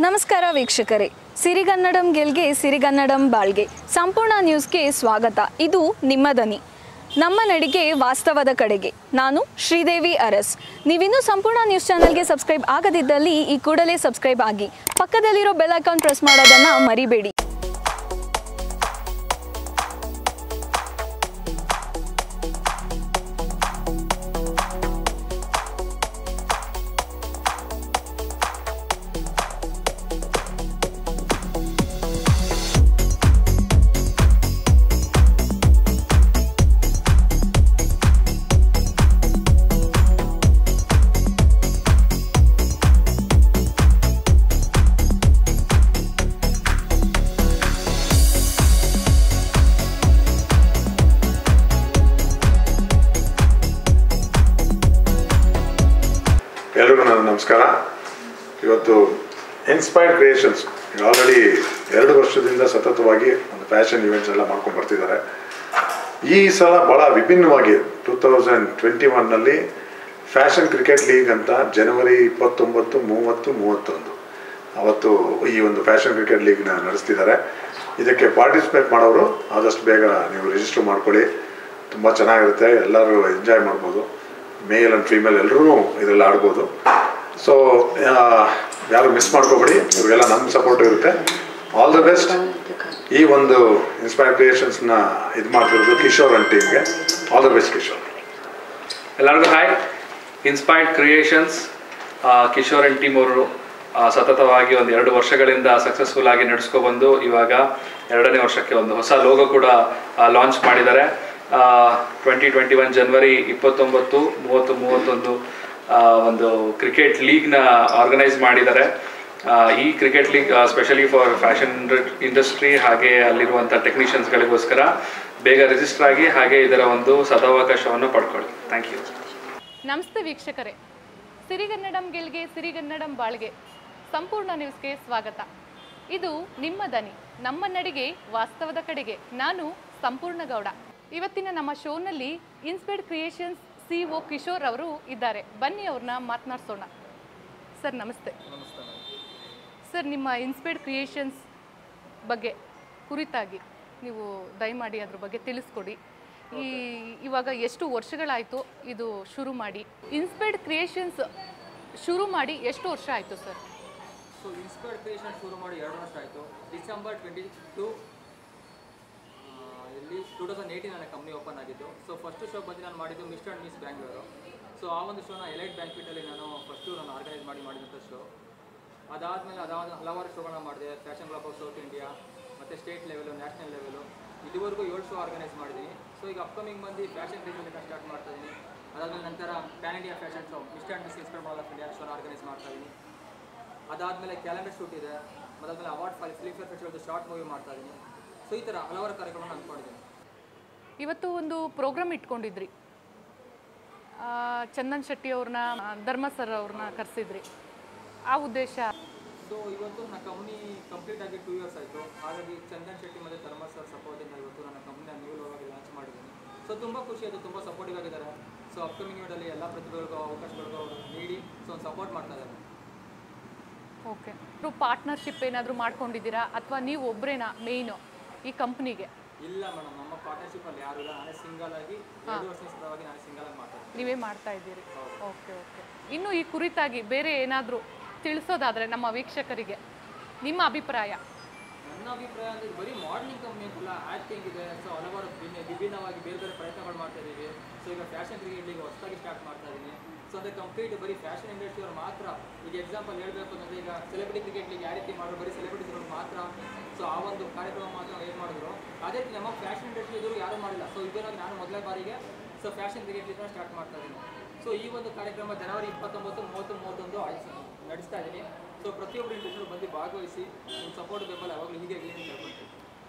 ನಮಸ್ಕಾರ ವೀಕ್ಷಕರೇ ಸಿರಿಗನ್ನಡಂ ಗೆಲ್ಗೆ ಸಿರಿಗನ್ನಡಂ ಬಾಳ್ಗೆ ಸಂಪೂರ್ಣ ನ್ಯೂಸ್ಗೆ ಸ್ವಾಗತ ಇದು ನಿಮ್ಮ ದನಿ ನಮ್ಮ ನಡಿಗೆ ವಾಸ್ತವದ ಕಡೆಗೆ ನಾನು ಶ್ರೀದೇವಿ ಅರಸ್ ನೀವಿನ್ನೂ ಸಂಪೂರ್ಣ ನ್ಯೂಸ್ ಚಾನಲ್ಗೆ ಸಬ್ಸ್ಕ್ರೈಬ್ ಆಗದಿದ್ದಲ್ಲಿ ಈ ಕೂಡಲೇ ಸಬ್ಸ್ಕ್ರೈಬ್ ಆಗಿ ಪಕ್ಕದಲ್ಲಿರೋ ಬೆಲ್ ಐಕಾನ್ ಪ್ರೆಸ್ ಮಾಡೋದನ್ನು ಮರಿಬೇಡಿ ಎಲ್ರಿಗೂ ನನ್ನ ನಮಸ್ಕಾರ ಇವತ್ತು ಇನ್ಸ್ಪೈರ್ಡ್ ಕ್ರಿಯೇಷನ್ಸ್ ಈಗ ಆಲ್ರೆಡಿ ಎರಡು ವರ್ಷದಿಂದ ಸತತವಾಗಿ ಒಂದು ಫ್ಯಾಷನ್ ಇವೆಂಟ್ಸ್ ಎಲ್ಲ ಮಾಡ್ಕೊಂಡು ಬರ್ತಿದ್ದಾರೆ ಈ ಸಲ ಭಾಳ ವಿಭಿನ್ನವಾಗಿ ಟೂ ತೌಸಂಡ್ ಟ್ವೆಂಟಿ ಒನ್ನಲ್ಲಿ ಫ್ಯಾಷನ್ ಕ್ರಿಕೆಟ್ ಲೀಗ್ ಅಂತ ಜನವರಿ ಇಪ್ಪತ್ತೊಂಬತ್ತು ಮೂವತ್ತು ಮೂವತ್ತೊಂದು ಅವತ್ತು ಈ ಒಂದು ಫ್ಯಾಷನ್ ಕ್ರಿಕೆಟ್ ಲೀಗ್ನ ನಡೆಸ್ತಿದ್ದಾರೆ ಇದಕ್ಕೆ ಪಾರ್ಟಿಸಿಪೇಟ್ ಮಾಡೋರು ಆದಷ್ಟು ಬೇಗ ನೀವು ರಿಜಿಸ್ಟರ್ ಮಾಡ್ಕೊಳ್ಳಿ ತುಂಬ ಚೆನ್ನಾಗಿರುತ್ತೆ ಎಲ್ಲರೂ ಎಂಜಾಯ್ ಮಾಡ್ಬೋದು ಮೇಲ್ ಆ್ಯಂಡ್ ಫೀಮೇಲ್ ಎಲ್ಲರೂ ಇದರಲ್ಲಿ ಆಡ್ಬೋದು ಸೊ ಯಾರು ಮಿಸ್ ಮಾಡ್ಕೋಬೇಡಿ ಇವ್ರಿಗೆಲ್ಲ ನಮ್ಮ ಸಪೋರ್ಟ್ ಇರುತ್ತೆ ಆಲ್ ದ ಬೆಸ್ಟ್ ಈ ಒಂದು ಇನ್ಸ್ಪೈರ್ ಕ್ರಿಯೇಷನ್ಸ್ನ ಇದು ಮಾಡ್ತಿರೋದು ಕಿಶೋರ್ ಅಂಡ್ ಟೀಮ್ಗೆ ಆಲ್ ದ ಬೆಸ್ಟ್ ಕಿಶೋರ್ ಎಲ್ಲರಿಗೂ hi inspired creations Kishore and team ಅವರು ಆ, ಸತತವಾಗಿ ಒಂದು ಎರಡು ವರ್ಷಗಳಿಂದ ಸಕ್ಸಸ್ಫುಲ್ ಆಗಿ ನಡೆಸ್ಕೊಬಂದು ಇವಾಗ ಎರಡನೇ ವರ್ಷಕ್ಕೆ ಒಂದು ಹೊಸ ಲೋಗೋ ಕೂಡ ಲಾಂಚ್ ಮಾಡಿದ್ದಾರೆ ಟ್ವೆಂಟಿ ಟ್ವೆಂಟಿ ಒನ್ ಜನವರಿ ಇಪ್ಪತ್ತೊಂಬತ್ತು ಮೂವತ್ತು ಮೂವತ್ತೊಂದು ಆ, ಒಂದು ಕ್ರಿಕೆಟ್ ಲೀಗ್ನ ಆರ್ಗನೈಸ್ ಮಾಡಿದ್ದಾರೆ ಆ, ಈ cricket league specially for fashion industry ಹಾಗೆ ಅಲ್ಲಿರುವಂಥ ಟೆಕ್ನಿಷಿಯನ್ಸ್ಗಳಿಗೋಸ್ಕರ ಬೇಗ ರಿಜಿಸ್ಟರ್ ಆಗಿ ಹಾಗೆ ಇದರ ಒಂದು ಸದಾವಕಾಶವನ್ನು ಪಡ್ಕೊಳ್ಳಿ ಥ್ಯಾಂಕ್ ಯು ನಮಸ್ತೆ ವೀಕ್ಷಕರೇ ಸಿರಿಗನ್ನಡಂ ಗೆಲ್ಗೆ ಸಿರಿಗನ್ನಡಂ ಬಾಳ್ಗೆ ಸಂಪೂರ್ಣ ನ್ಯೂಸ್ಗೆ ಸ್ವಾಗತ ಇದು ನಿಮ್ಮ ದನಿ ನಮ್ಮ ನಡಿಗೆ ವಾಸ್ತವದ ಕಡೆಗೆ ನಾನು ಸಂಪೂರ್ಣ ಗೌಡ ಇವತ್ತಿನ ನಮ್ಮ ಶೋನಲ್ಲಿ inspired creations C O Kishore ಅವರು ಇದ್ದಾರೆ ಬನ್ನಿ ಅವ್ರನ್ನ ಮಾತನಾಡ್ಸೋಣ ಸರ್ ನಮಸ್ತೆ ಸರ್ ನಿಮ್ಮ ಇನ್ಸ್ಪೈರ್ಡ್ ಕ್ರಿಯೇಷನ್ಸ್ ಬಗ್ಗೆ ಕುರಿತಾಗಿ ನೀವು ದಯಮಾಡಿ ಅದ್ರ ಬಗ್ಗೆ ತಿಳಿಸ್ಕೊಡಿ ಈ ಇವಾಗ ಎಷ್ಟು ವರ್ಷಗಳಾಯಿತು ಇದು ಶುರು ಮಾಡಿ ಇನ್ಸ್ಪೈರ್ಡ್ ಕ್ರಿಯೇಷನ್ಸ್ ಶುರು ಮಾಡಿ ಎಷ್ಟು ವರ್ಷ ಆಯಿತು ಸರ್ ಸೊ ಇನ್ಸ್ಪೈರ್ಡ್ ಕ್ರಿಯೇಷನ್ ಶುರು ಮಾಡಿ ಎರಡು ವರ್ಷ ಆಯಿತು ಡಿಸೆಂಬರ್ ಟ್ವೆಂಟಿ ಟು ಇಲ್ಲಿ ಟೂ ತೌಸಂಡ್ ಏಯ್ಟೀನ್ ನನ್ನ ಕಂಪ್ನಿ ಓಪನ್ ಆಗಿದ್ದು ಸೊ ಫಸ್ಟ್ ಶೋ ಬಂದು ನಾನು ಮಾಡಿದ್ದು mister and miss Bangalore so ಆ ಒಂದು ಶೋನ ಎಲೈಟ್ ಬ್ಯಾಂಕ್ವಿಟಲ್ಲಿ ನಾನು ಫಸ್ಟು ನಾನು ಆರ್ಗನೈಸ್ ಮಾಡಿ ಮಾಡಿದಂಥ ಶೋ ಅದಾದಮೇಲೆ ಅದಾದ ಹಲವಾರು ಶೋಗಳನ್ನ ಮಾಡಿದೆ fashion club of south India ಮತ್ತು ಸ್ಟೇಟ್ ಲೆವೆಲು ನ್ಯಾಷನಲ್ ಲೆವೆಲು ಇದುವರೆಗೂ ಏಳು ಶೋ ಆರ್ಗನೈಸ್ ಮಾಡಿದ್ದೀನಿ ಸೊ ಈಗ ಅಪ್ಕಮಿಂಗ್ ಬಂದು ಫ್ಯಾಷನ್ ಕ್ರಿಕೆಟ್ ಸ್ಟಾರ್ಟ್ ಮಾಡ್ತಾ ಇದ್ದೀನಿ ಅದಾದಮೇಲೆ ನಂತರ pan India fashion show mister and miss inspire model of India ಶೋನ ಆರ್ಗನೈಸ್ ಮಾಡ್ತಾ ಇದ್ದೀನಿ ಅದಾದಮೇಲೆ ಕ್ಯಾಲೆಂಡರ್ ಶೂಟ್ ಇದೆ ಅದಾದಮೇಲೆ ಅವಾರ್ಡ್ ಫೈಲ್ ಫಿಲಿಫೇರ್ ಫೆಸ್ಟಿವಲ್ದು ಶಾರ್ಟ್ ಮೂವಿ ಮಾಡ್ತಾ ಇದ್ದೀನಿ ಸೊ ಈ ಥರ ಹಲವಾರು ಕಾರ್ಯಕ್ರಮನ ಅಂದ್ಕೊಂಡಿದ್ದೀನಿ ಇವತ್ತು ಒಂದು ಪ್ರೋಗ್ರಾಮ್ ಇಟ್ಕೊಂಡಿದ್ರಿ ಆ, ಚಂದನ್ ಶೆಟ್ಟಿ ಅವ್ರನ್ನ ಧರ್ಮ ಸರ್ ಅವ್ರನ್ನ ಕರೆಸಿದ್ರಿ ಆ ಉದ್ದೇಶ ಸೊ ಇವತ್ತು ನನ್ನ ಕಂಪ್ನಿ ಕಂಪ್ಲೀಟ್ ಆಗಿ ಟೂ ಇಯರ್ಸ್ ಆಯಿತು ಹಾಗಾಗಿ ಚಂದನ್ ಶೆಟ್ಟಿ ಮತ್ತು ಧರ್ಮ ಸರ್ ಸಪೋರ್ಟಿಂದ ಇವತ್ತು ನನ್ನ ಕಂಪ್ನಿನ ನ್ಯೂ ಲೋವಾಗಿ ಲಾಂಚ್ ಮಾಡಿದ್ದೀನಿ ಸೊ ತುಂಬ ಖುಷಿ ಆಯಿತು ತುಂಬ ಸಪೋರ್ಟಿವ್ ಆಗಿದ್ದಾರೆ ಸೊ ಅಪ್ಕಮಿಂಗ್ ಇವೆಂಟಲ್ಲಿ ಎಲ್ಲ ಪ್ರತಿಭೆಗಳಿಗೂ ಅವಕಾಶಗಳಿಗೂ ಅವರು ನೀಡಿ ಸೊ ಒಂದು ಸಪೋರ್ಟ್ ಮಾಡ್ತಾ ಇದ್ದಾರೆ ಓಕೆ ನೀವು ಪಾರ್ಟ್ನರ್ಶಿಪ್ ಏನಾದರೂ ಮಾಡ್ಕೊಂಡಿದ್ದೀರಾ ಅಥವಾ ನೀವು ಒಬ್ಬರೇನಾ ಮೇಯ್ನು ಈ ಕಂಪ್ನಿಗೆ ಇಲ್ಲ ಮೇಡಮ್ ನಮ್ಮ ಪಾರ್ಟ್ನರ್ಶಿಪ್ಪಲ್ಲಿ ಯಾರು ಇಲ್ಲ ನಾನೇ ಸಿಂಗಲ್ ಆಗಿ ಎರಡು ವರ್ಷದ ಸಲುವಾಗಿ ನಾನೇ ಸಿಂಗಲ್ ಆಗಿ ಮಾಡ್ತಾ ಇದ್ದೀನಿ ನೀವೇ ಮಾಡ್ತಾ ಇದ್ದೀರಿ ಓಕೆ ಓಕೆ ಇನ್ನು ಈ ಕುರಿತಾಗಿ ಬೇರೆ ಏನಾದರೂ ತಿಳಿಸೋದಾದರೆ ನಮ್ಮ ವೀಕ್ಷಕರಿಗೆ ನಿಮ್ಮ ಅಭಿಪ್ರಾಯ ನನ್ನ ಅಭಿಪ್ರಾಯ ಅಂದರೆ ಬರೀ ಮಾಡಲಿಂಗ್ ಕಂಪ್ನಿ ಅಂತಲ್ಲ ಆ್ಯಕ್ಟಿಂಗ್ ಇದೆ ಸೊ ಹಲವಾರು ಭಿನ್ನ ವಿಭಿನ್ನವಾಗಿ ಬೇರೆ ಬೇರೆ ಪ್ರಯತ್ನಗಳು ಮಾಡ್ತಾ ಇದ್ದೀವಿ ಸೊ ಈಗ ಫ್ಯಾಷನ್ ಕ್ರಿಕೆಟ್ ಲೀಗ್ ಹೊಸದಾಗಿ ಸ್ಟಾರ್ಟ್ ಮಾಡ್ತಾ ಇದ್ದೀನಿ ಸೊ ಅಂದರೆ ಕಂಪ್ಲೀಟ್ ಬರೀ ಫ್ಯಾಷನ್ ಇಂಡಸ್ಟ್ರಿ ಅವ್ರು ಮಾತ್ರ ಈಗ ಎಕ್ಸಾಂಪಲ್ ಹೇಳಬೇಕು ಅಂತಂದರೆ ಈಗ ಸೆಲೆಬ್ರಿಟಿ ಕ್ರಿಕೆಟ್ ಲೀಗ್ ಯಾವ ರೀತಿ ಮಾಡೋರು ಬರೀ ಸೆಲೆಬ್ರಿಟಿಗಳು ಮಾತ್ರ ಸೊ ಆ ಒಂದು ಕಾರ್ಯಕ್ರಮ ಮಾತ್ರ ಏನು ಮಾಡಿದ್ರು ಅದೇ ರೀತಿ ನಮ್ಮ ಫ್ಯಾಷನ್ ಇಂಡಸ್ಟ್ರಿ ಎದುರು ಯಾರೂ ಮಾಡಿಲ್ಲ ಸೊ ಇದರಾಗಿ ನಾನು ಮೊದಲನೇ ಬಾರಿಗೆ ಸೊ ಫ್ಯಾಷನ್ ಕ್ರಿಕೆಟ್ ಲೀಗ್ನ ಸ್ಟಾರ್ಟ್ ಮಾಡ್ತಾ ಇದ್ದೀನಿ ಸೊ ಈ ಒಂದು ಕಾರ್ಯಕ್ರಮ ಜನವರಿ ಇಪ್ಪತ್ತೊಂಬತ್ತು ಮೂವತ್ತು ಮೂವತ್ತೊಂದು ಆಯ್ತು ನಡೆಸ್ತಾ ಇದ್ದೀನಿ ಸೊ ಪ್ರತಿಯೊಬ್ಬರು ಇಂಡಸ್ಟ್ರಿ ಬಂದು ಭಾಗವಹಿಸಿ ನಿಮ್ಮ ಸಪೋರ್ಟ್ ಬೆಂಬಲ ಯಾವಾಗಲೂ ಹೀಗೆ ಇರಲಿ ಅಂತ ಕೇಳ್ಕೊಳ್ತೀನಿ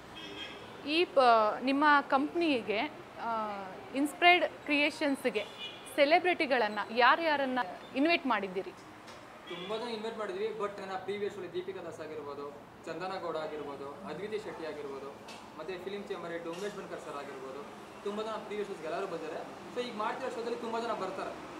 ಈ ಪ ನಿಮ್ಮ ಕಂಪ್ನಿಗೆ ಇನ್ಸ್ಪ್ರೈಡ್ ಕ್ರಿಯೇಷನ್ಸ್ಗೆ ಸೆಲೆಬ್ರಿಟಿಗಳನ್ನು ಯಾರ್ಯಾರನ್ನು ಇನ್ವೈಟ್ ಮಾಡಿದ್ದೀರಿ ತುಂಬ ಜನ ಇನ್ವೈಟ್ ಮಾಡಿದ್ವಿ ಬಟ್ ನನ್ನ ಪ್ರೀವಿಯಸ್ ದೀಪಿಕಾ ದಾಸ್ ಆಗಿರ್ಬೋದು ಚಂದನ ಗೌಡ ಆಗಿರ್ಬೋದು ಅದ್ವಿತಿ ಶೆಟ್ಟಿ ಆಗಿರ್ಬೋದು ಮತ್ತು film chamber head Umesh Banakar sir ಆಗಿರ್ಬೋದು ತುಂಬ ಜನ ಪ್ರೀವಿಯಸ್ ಎಲ್ಲರೂ ಬಂದಿದ್ದಾರೆ ಸೊ ಈಗ ಮಾಡ್ತಿರೋ ಶೋದಲ್ಲಿ ತುಂಬ ಜನ ಬರ್ತಾರೆ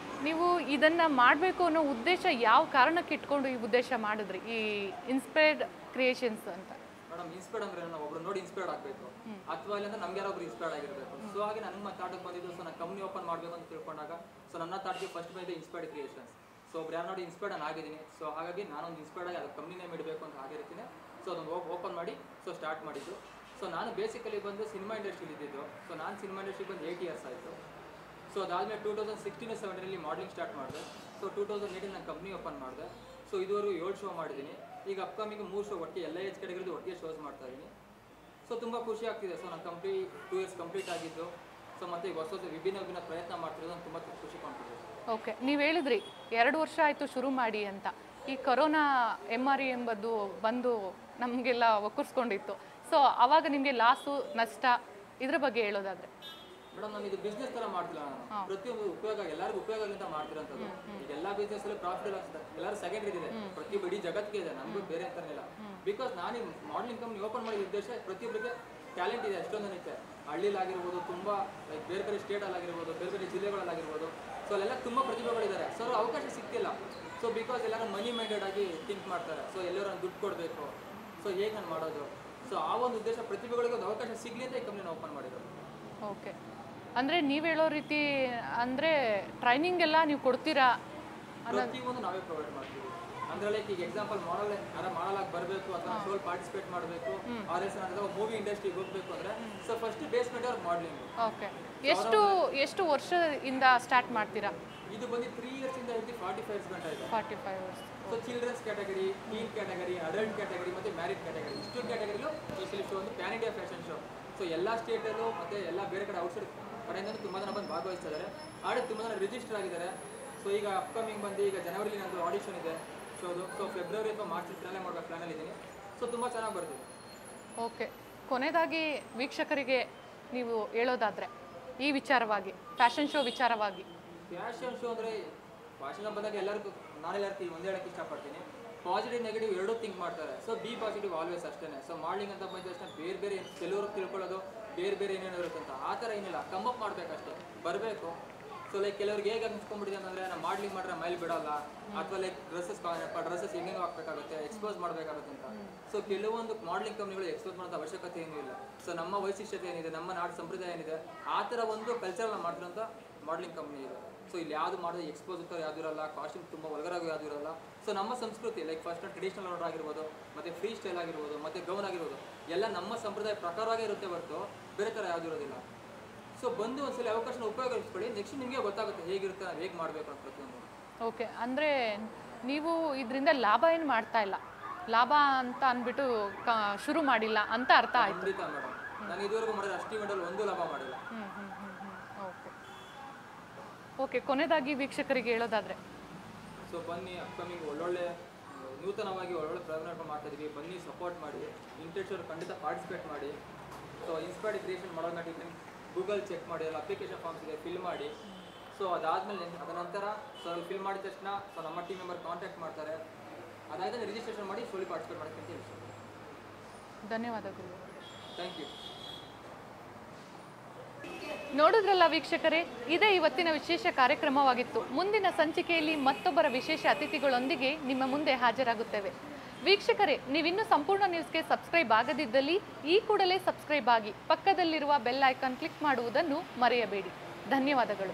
ನೀವು ಇದನ್ನ ಮಾಡಬೇಕು ಅನ್ನೋ ಉದ್ದೇಶ ಯಾವ ಕಾರಣಕ್ಕೆ ಇಟ್ಕೊಂಡು ಈ ಉದ್ದೇಶ ಮಾಡಿದ್ರಿ ಈ ಇನ್ಸ್ಪೈರ್ಡ್ ಕ್ರಿಯೇಷನ್ಸ್ ಅಂತ ಮೇಡಮ್ ಇನ್ಸ್ಪೈರ್ಡ್ ಅಂದ್ರೆ ನಾವು ಒಬ್ರು ನೋಡಿ ಇನ್ಸ್ಪೈರ್ಡ್ ಆಗಬೇಕು ಅಥವಾ ಇಲ್ಲಾಂದ್ರೆ ನಮ್ಗೆ ಯಾರೋ ಒಬ್ರು ಇನ್ಸ್ಪೈರ್ಡ್ ಆಗಿರಬೇಕು ಸೊ ಹಾಗೆ ನನಗೆ ಮತ್ತೆ ಥಾಟಕ್ಕೆ ಬಂದಿದ್ದು ಸೊ ನಾನು ಕಂಪ್ನಿ ಓಪನ್ ಮಾಡಬೇಕು ಅಂತ ತಿಳ್ಕೊಂಡಾಗ ಸೊ ನನ್ನ ಥಾಟ್ಗೆ ಫಸ್ಟ್ ಬಂದಿದ್ದು ಇನ್ಸ್ಪೈರ್ಡ್ ಕ್ರಿಯೇಷನ್ಸ್ ಸೊ ಒಬ್ರು ಯಾರು ನೋಡಿ ಇನ್ಸ್ಪೈರ್ಡ್ ನಾನು ಆಗಿದ್ದೀನಿ ಸೊ ಹಾಗಾಗಿ ನಾನೊಂದು ಇನ್ಸ್ಪೈರ್ಡ್ ಆಗಿ ಅದು ಕಂಪ್ನಿನೇ ಇಡಬೇಕು ಅಂತ ಹಾಗೆ ರೀತಿನೇ ಸೊ ಅದನ್ನು ಓಪನ್ ಮಾಡಿ ಸೊ ಸ್ಟಾರ್ಟ್ ಮಾಡಿದ್ದು ಸೊ ನಾನು ಬೇಸಿಕಲಿ ಬಂದು ಸಿನಿಮಾ ಇಂಡಸ್ಟ್ರಿಲಿ ಇದ್ದಿದ್ದು ಸೊ ನಾನು ಸಿನಿಮಾ ಇಂಡಸ್ಟ್ರಿ ಬಂದು ಏಯ್ಟ್ ಇಯರ್ಸ್ ಆಯಿತು ಸೊ ಅದಾದಮೇಲೆ ಟೂ ತೌಸಂಡ್ ಸಿಕ್ಸ್ಟೀನ್ ಸೆವೆಂಟೀನಲ್ಲಿ ಮಾಡಲಿಂಗ್ ಸ್ಟಾರ್ಟ್ ಮಾಡಿದೆ ಸೊ ಟೂ ತೌಸಂಡ್ ಏಯ್ಟೀನ್ ನಾನು ಕಂಪ್ನಿ ಓಪನ್ ಮಾಡಿದೆ ಸೊ ಇದುವರೆಗೂ ಏಳು ಶೋ ಮಾಡಿದ್ದೀನಿ ಈಗ ಅಪ್ಕಮಿಂಗ್ ಮೂರು ಶೋ ಒಟ್ಟಿಗೆ ಎಲ್ಲ ಏಜ್ ಕೆಟಗರಿದು ಒಟ್ಟಿಗೆ ಶೋಸ್ ಮಾಡ್ತಾ ಇದ್ದೀನಿ ಸೊ ತುಂಬ ಖುಷಿ ಆಗ್ತಿದೆ ಸೊ ನಾನು ಕಂಪ್ಲೀ ಟೂ ಇಯರ್ಸ್ ಕಂಪ್ಲೀಟ್ ಆಗಿದ್ದು ಸೊ ಮತ್ತೆ ಈಗ ಹೊಸ ಹೊಸ ವಿಭಿನ್ನ ವಿಭಿನ್ನ ಪ್ರಯತ್ನ ಮಾಡ್ತಿರೋದು ನಾನು ತುಂಬ ಖುಷಿ ಕಾಣ್ತಿದೆ ಓಕೆ ನೀವು ಹೇಳಿದ್ರಿ ಎರಡು ವರ್ಷ ಆಯಿತು ಶುರು ಮಾಡಿ ಅಂತ ಈ ಕೊರೋನಾ ಎಮ್ ಆರ್ ಇ ಎಂಬುದು ಬಂದು ನಮಗೆಲ್ಲ ಒಕ್ಕರ್ಸ್ಕೊಂಡಿತ್ತು ಸೊ ಅವಾಗ ನಿಮಗೆ ಲಾಸು ನಷ್ಟ ಇದ್ರ ಬಗ್ಗೆ ಹೇಳೋದಾದ್ರೆ ಮೇಡಮ್ ನಾನು ಇದು ಬಿಸ್ನೆಸ್ ತರ ಮಾಡ್ತಿಲ್ಲ ನಾನು ಪ್ರತಿಯೊಂದು ಉಪಯೋಗ ಎಲ್ಲರಿಗೂ ಉಪಯೋಗ ಅಂತ ಮಾಡ್ತಿರೋಂಥದ್ದು ಈಗ ಎಲ್ಲಾ ಬಿಸ್ನೆಸ್ ಅಲ್ಲಿ ಪ್ರಾಫಿಟ್ ಎಲ್ಲರೂ ಸೆಕೆಂಡ್ ಇದೆ ಪ್ರತಿಯೊಬ್ಬ ಇಡೀ ಜಗತ್ತಿಗೆ ಇದೆ ನಮಗೂ ಬೇರೆ ಅಂತಾನಿಲ್ಲ ಬಿಕಾಸ್ ನಾನು ಮಾಡಲಿಂಗ್ ಕಂಪ್ನಿ ಓಪನ್ ಮಾಡಿದ ಉದ್ದೇಶ ಪ್ರತಿಯೊಬ್ಬರಿಗೆ ಟ್ಯಾಲೆಂಟ್ ಇದೆ ಅಷ್ಟೊಂದು ಐತೆ ಹಳ್ಳಿಲಾಗಿರ್ಬೋದು ತುಂಬಾ ಲೈಕ್ ಬೇರೆ ಬೇರೆ ಸ್ಟೇಟ್ ಆಗಿರ್ಬೋದು ಬೇರೆ ಬೇರೆ ಜಿಲ್ಲೆಗಳಲ್ಲಾಗಿರ್ಬೋದು ಸೊ ಅಲ್ಲೆಲ್ಲ ತುಂಬಾ ಪ್ರತಿಭೆಗಳಿದ್ದಾರೆ ಸೊ ಅವ್ರ ಅವಕಾಶ ಸಿಗ್ತಿಲ್ಲ ಸೊ ಬಿಕಾಸ್ ಎಲ್ಲರೂ ಮನಿ ಮೈಂಡೆಡ್ ಆಗಿ ಥಿಂಕ್ ಮಾಡ್ತಾರೆ ಸೊ ಎಲ್ಲರೂ ನಾನು ದುಡ್ಡು ಕೊಡಬೇಕು ಸೊ ಹೇಗೆ ನಾನು ಮಾಡೋದು ಸೊ ಆ ಒಂದು ಉದ್ದೇಶ ಪ್ರತಿಭೆಗಳಿಗೆ ಒಂದು ಅವಕಾಶ ಸಿಗ್ಲಿ ಅಂತ ಈ ಕಂಪ್ನಿನ ಓಪನ್ ಮಾಡಿರೋದು ಓಕೆ ಅಂದರೆ ನೀವು ಹೇಳೋ ರೀತಿ ಅಂದರೆ ಟ್ರೈನಿಂಗ್ ಎಲ್ಲ ನೀವು ಕೊಡ್ತೀರಾ ಪ್ರತಿಯೊಂದು ನಾವೇ ಪ್ರೊವೈಡ್ ಮಾಡ್ತೀವಿ ಅಂದ್ರೆ ಲೈಕ್ ಈಗ ಎಕ್ಸಾಂಪಲ್ ಮಾಡಲ್ ಯಾರ ಮಾಡಲಾಗಿ ಬರಬೇಕು ಅಥವಾ ಶೋಲ್ ಪಾರ್ಟಿಸಿಪೇಟ್ ಮಾಡಬೇಕು ಆರ್ ಎಸ್ ಅಥವಾ ಮೂವಿ ಇಂಡಸ್ಟ್ರಿಗೆ ಹೋಗ್ಬೇಕು ಅಂದ್ರೆ ಸೊ ಫಸ್ಟ್ ಬೇಸ್ಮೆಂಟ್ ಅವ್ರ ಮಾಡ್ಲಿಂಗ್ ಓಕೆ ಎಷ್ಟು ಎಷ್ಟು ವರ್ಷದಿಂದ ಸ್ಟಾರ್ಟ್ ಮಾಡ್ತೀರಾ ಇದು ಬಂದು ತ್ರೀ ಇಯರ್ಸ್ ಇಂದ ಹಿಡಿದು ಫಾರ್ಟಿ ಫೈವ್ ಇಯರ್ಸ್ ಗಂಟ ಇದೆ forty five years so childrens category teen category adult category ಮತ್ತೆ ಮ್ಯಾರಿಡ್ ಕ್ಯಾಟಗರಿ ಇಷ್ಟು ಕ್ಯಾಟಗರಿಲು ಸ್ಪೆಷಲಿ ಶೋ ಒಂದು pan India fashion show so ಎಲ್ಲ ಸ್ಟೇಟಲ್ಲೂ ಮತ್ತೆ ಎಲ್ಲ ಬೇರೆ ಕಡೆ ಔಟ್ಸೈಡ್ ಕಡೆಯಿಂದ ತುಂಬ ಜನ ಬಂದು ಭಾಗವಹಿಸ್ತಾ ಇದ್ದಾರೆ ಆದ್ರೆ ತುಂಬ ಜನ ರಿಜಿಸ್ಟರ್ ಆಗಿದ್ದಾರೆ ಸೊ ಈಗ ಅಪ್ಕಮಿಂಗ್ ಬಂದು ಈಗ ಜನವರಿಲಿ ನಂದು ಆಡಿಷನ್ ಇದೆ ಶೋದು ಸೊ ಫೆಬ್ರವರಿ ಅಥವಾ ಮಾರ್ಚ್ ಫಿನಾಲೆ ಮಾಡೋ ಪ್ಲಾನಲ್ಲಿ ಇದ್ದೀನಿ ಸೊ ತುಂಬ ಚೆನ್ನಾಗಿ ಬರ್ತಿದೆ ಓಕೆ ಕೊನೆಯದಾಗಿ ವೀಕ್ಷಕರಿಗೆ ನೀವು ಹೇಳೋದಾದ್ರೆ ಈ ವಿಚಾರವಾಗಿ ಫ್ಯಾಷನ್ ಶೋ ವಿಚಾರವಾಗಿ ಫ್ಯಾಷನ್ ಶೋ ಅಂದರೆ ಫ್ಯಾಷನ್ ಬಂದಾಗ ಎಲ್ಲರಿಗೂ ನಾನೆಲ್ಲರಿಗೂ ಒಂದೇ ಹೇಳಕ್ಕೆ ಇಷ್ಟಪಡ್ತೀನಿ ಪಾಸಿಟಿವ್ ನೆಗೆಟಿವ್ ಎರಡೂ ಥಿಂಕ್ ಮಾಡ್ತಾರೆ ಸೊ ಬಿ ಪಾಸಿಟಿವ್ ಆಲ್ವೇಸ್ ಅಷ್ಟೇ ಸೊ ಮಾಡ್ಲಿಂಗ್ ಅಂತ ಬಂದ ತಕ್ಷಣ ಬೇರೆ ಬೇರೆ ಕೆಲವರು ತಿಳ್ಕೊಳ್ಳೋದು ಬೇರೆ ಬೇರೆ ಏನೇನು ಇರುತ್ತೆ ಅಂತ ಆ ಥರ ಏನಿಲ್ಲ ಕಮ್ಮಪ್ ಮಾಡಬೇಕಷ್ಟೇ ಬರಬೇಕು ಸೊ ಲೈಕ್ ಕೆಲವ್ರಿಗೆ ಹೇಗೆ ಅನ್ಸ್ಕೊಂಡ್ಬಿಟ್ಟಿದೆ ಅಂತಂದ್ರೆ ನಾವು ಮಾಡ್ಲಿಂಗ್ ಮಾಡಿದ್ರೆ ಮೈಲ್ ಬಿಡಲ್ಲ ಅಥವಾ ಲೈಕ್ ಡ್ರೆಸ್ಸಸ್ ಡ್ರೆಸ್ಸಸ್ ಹೆಂಗೆ ಹಾಕ್ಬೇಕಾಗುತ್ತೆ ಎಕ್ಸ್ಪೋಸ್ ಮಾಡಬೇಕಾಗುತ್ತೆ ಅಂತ ಸೊ ಕೆಲವೊಂದು ಮಾಡ್ಲಿಂಗ್ ಕಂಪ್ನಿಗಳು ಎಕ್ಸ್ಪೋಸ್ ಮಾಡೋದು ಅವಶ್ಯಕತೆ ಏನೂ ಇಲ್ಲ ಸೊ ನಮ್ಮ ವೈಶಿಷ್ಟ್ಯತೆ ಏನಿದೆ ನಮ್ಮ ನಾಡು ಸಂಪ್ರದಾಯ ಏನಿದೆ ಆ ಥರ ಒಂದು ಕಲ್ಚರ್ನ ಮಾಡ್ತಿರೋಂಥ ಮಾಡ್ಲಿಂಗ್ ಕಂಪ್ನಿ ಇದೆ ಸೊ ಇಲ್ಲಿ ಯಾವುದು ಮಾಡೋದು ಎಕ್ಸ್ಪೋಸ್ ಅಂತ ಯಾವ್ದು ಇರಲ್ಲ ಕಾಸ್ಟ್ಯೂಮ್ ತುಂಬ ಒಳಗರಾಗಿ ಯಾವ್ದು ಇರಲ್ಲ ಸೊ ನಮ್ಮ ಸಂಸ್ಕೃತಿ ಲೈಕ್ ಫಸ್ಟ್ ಟ್ರೆಡಿಷನಲ್ ಆರ್ಡರ್ ಆಗಿರ್ಬೋದು ಮತ್ತೆ ಫ್ರೀ ಸ್ಟೈಲ್ ಆಗಿರ್ಬೋದು ಮತ್ತೆ ಗೌನ್ ಆಗಿರ್ಬೋದು ಎಲ್ಲ ನಮ್ಮ ಸಂಪ್ರದಾಯ ಪ್ರಕಾರವಾಗೇ ಇರುತ್ತೆ ಹೊರತು ಬೇರೆ ಥರ ಯಾವ್ದು ಇರೋದಿಲ್ಲ ಸೊ ಬಂದು ಒಂದ್ಸಲ ಅವಕಾಶನ ಉಪಯೋಗಿಸ್ಕೊಳ್ಳಿ ನೆಕ್ಸ್ಟ್ ನಿಮಗೆ ಗೊತ್ತಾಗುತ್ತೆ ಹೇಗಿರುತ್ತೆ ನಾವು ಹೇಗೆ ಮಾಡಬೇಕು ಅಂತ ಪ್ರತಿಯೊಂದು ಓಕೆ ಅಂದರೆ ನೀವು ಇದರಿಂದ ಲಾಭ ಏನು ಮಾಡ್ತಾ ಇಲ್ಲ ಲಾಭ ಅಂತ ಅಂದ್ಬಿಟ್ಟು ಕ ಶುರು ಮಾಡಿಲ್ಲ ಅಂತ ಅರ್ಥ ಆಯ್ತು ಖಂಡಿತ ಮೇಡಮ್ ನಾನು ಇದುವರೆಗೂ ಮಾಡಿದ್ರೆ ಅಷ್ಟು ಇವೆಂಟಲ್ಲಿ ಒಂದು ಲಾಭ ಮಾಡಿಲ್ಲ ಹ್ಮ್ ಹ್ಮ್ ಹ್ಮ್ ಹ್ಮ್ ಓಕೆ ಓಕೆ ಕೊನೆಯದಾಗಿ ವೀಕ್ಷಕರಿಗೆ ಹೇಳೋದಾದ್ರೆ ಸೊ ಬನ್ನಿ ಅಪ್ಕಮಿಂಗ್ ಒಳ್ಳೊಳ್ಳೆ ಆ, ನೂತನವಾಗಿ ಒಳ್ಳೊಳ್ಳೆ ಪ್ರಯೋಗ ಮಾಡ್ತಾ ಇದೀವಿ ಬನ್ನಿ ಸಪೋರ್ಟ್ ಮಾಡಿ ಇಂಟ್ರೆಸ್ಟ್ ಖಂಡಿತ ಪಾರ್ಟಿಸಿಪೇಟ್ ಮಾಡಿ ಸೊ ಇನ್ಸ್ಪೈರ್ಡ್ ಕ್ರಿಯೇಷನ್ ಮಾಡೋ ನೀವು ಗೂಗಲ್ ಚೆಕ್ ಮಾಡಿ ಅಲ್ಲಿ ಅಪ್ಲಿಕೇಶನ್ ಫಾರ್ಮ್ಸ್ ಇದೆ ಫಿಲ್ ಮಾಡಿ ಸೊ ಅದಾದಮೇಲೆ ಅದ ನಂತರ ಸೊ ಅಲ್ಲಿ ಫಿಲ್ ಮಾಡಿದ ತಕ್ಷಣ ಸೊ ನಮ್ಮ ಟೀಮ್ ಮೆಂಬರ್ ಕಾಂಟ್ಯಾಕ್ಟ್ ಮಾಡ್ತಾರೆ ಅದಾದ್ಮೇಲೆ ರಿಜಿಸ್ಟ್ರೇಷನ್ ಮಾಡಿ ಸೋಲಿ ಪಾರ್ಟಿಸಿಪೇಟ್ ಮಾಡೋಕ್ಕೆ ಅಂತ ಹೇಳಿ ಧನ್ಯವಾದಗಳು ಥ್ಯಾಂಕ್ ಯು ನೋಡಿದ್ರಲ್ಲ ವೀಕ್ಷಕರೇ ಇದೇ ಇವತ್ತಿನ ವಿಶೇಷ ಕಾರ್ಯಕ್ರಮವಾಗಿತ್ತು ಮುಂದಿನ ಸಂಚಿಕೆಯಲ್ಲಿ ಮತ್ತೊಬ್ಬರ ವಿಶೇಷ ಅತಿಥಿಗಳೊಂದಿಗೆ ನಿಮ್ಮ ಮುಂದೆ ಹಾಜರಾಗುತ್ತೇವೆ ವೀಕ್ಷಕರೇ ನೀವಿನ್ನೂ ಸಂಪೂರ್ಣ ನ್ಯೂಸ್ಗೆ ಸಬ್ಸ್ಕ್ರೈಬ್ ಆಗದಿದ್ದಲ್ಲಿ ಈ ಕೂಡಲೇ ಸಬ್ಸ್ಕ್ರೈಬ್ ಆಗಿ ಪಕ್ಕದಲ್ಲಿರುವ ಬೆಲ್ ಐಕಾನ್ ಕ್ಲಿಕ್ ಮಾಡುವುದನ್ನು ಮರೆಯಬೇಡಿ ಧನ್ಯವಾದಗಳು